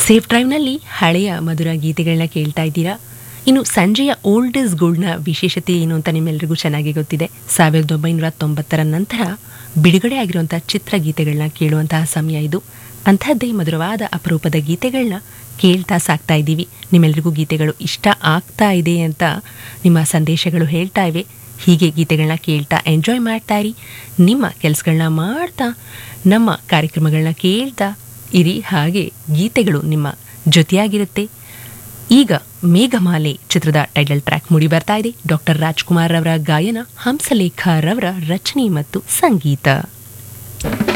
safe ಡ್ರೈವ್ನಲ್ಲಿ ಹಳೆಯ ಮಧುರ ಗೀತೆಗಳನ್ನ ಕೇಳ್ತಾ ಇದ್ದೀರಾ ಇನ್ನು ಸಂಜೆಯ ಓಲ್ಡ್ ಇಸ್ ಗೋಲ್ಡ್ನ ವಿಶೇಷತೆ ಏನು ಅಂತ ನಿಮ್ಮೆಲ್ಲರಿಗೂ ಚೆನ್ನಾಗಿ ಗೊತ್ತಿದೆ ಸಾವಿರದ ಒಂಬೈನೂರ ತೊಂಬತ್ತರ ನಂತರ ಬಿಡುಗಡೆ ಆಗಿರುವಂಥ ಚಿತ್ರಗೀತೆಗಳನ್ನ ಕೇಳುವಂತಹ ಸಮಯ ಇದು ಅಂಥದ್ದೇ ಮಧುರವಾದ ಅಪರೂಪದ ಗೀತೆಗಳನ್ನ ಕೇಳ್ತಾ ಸಾಕ್ತಾ ಇದ್ದೀವಿ ನಿಮ್ಮೆಲ್ಲರಿಗೂ ಗೀತೆಗಳು ಇಷ್ಟ ಆಗ್ತಾ ಇದೆ ಅಂತ ನಿಮ್ಮ ಸಂದೇಶಗಳು ಹೇಳ್ತಾ ಇವೆ ಹೀಗೆ ಗೀತೆಗಳನ್ನ ಕೇಳ್ತಾ ಎಂಜಾಯ್ ಮಾಡ್ತಾ ಇರಿ ನಿಮ್ಮ ಕೆಲಸಗಳನ್ನ ಮಾಡ್ತಾ ನಮ್ಮ ಕಾರ್ಯಕ್ರಮಗಳನ್ನ ಕೇಳ್ತಾ ಇರಿ ಹಾಗೆ ಗೀತೆಗಳು ನಿಮ್ಮ ಜೊತೆಯಾಗಿರುತ್ತೆ ಈಗ ಮೇಘಮಾಲೆ ಚಿತ್ರದ ಟೈಟಲ್ ಟ್ರ್ಯಾಕ್ ಮೂಡಿ ಬರ್ತಾ ಇದೆ ಡಾಕ್ಟರ್ ರಾಜ್ಕುಮಾರ್ ಅವರ ಗಾಯನ ಹಂಸಲೇಖ ರವರ ರಚನೆ ಮತ್ತು ಸಂಗೀತ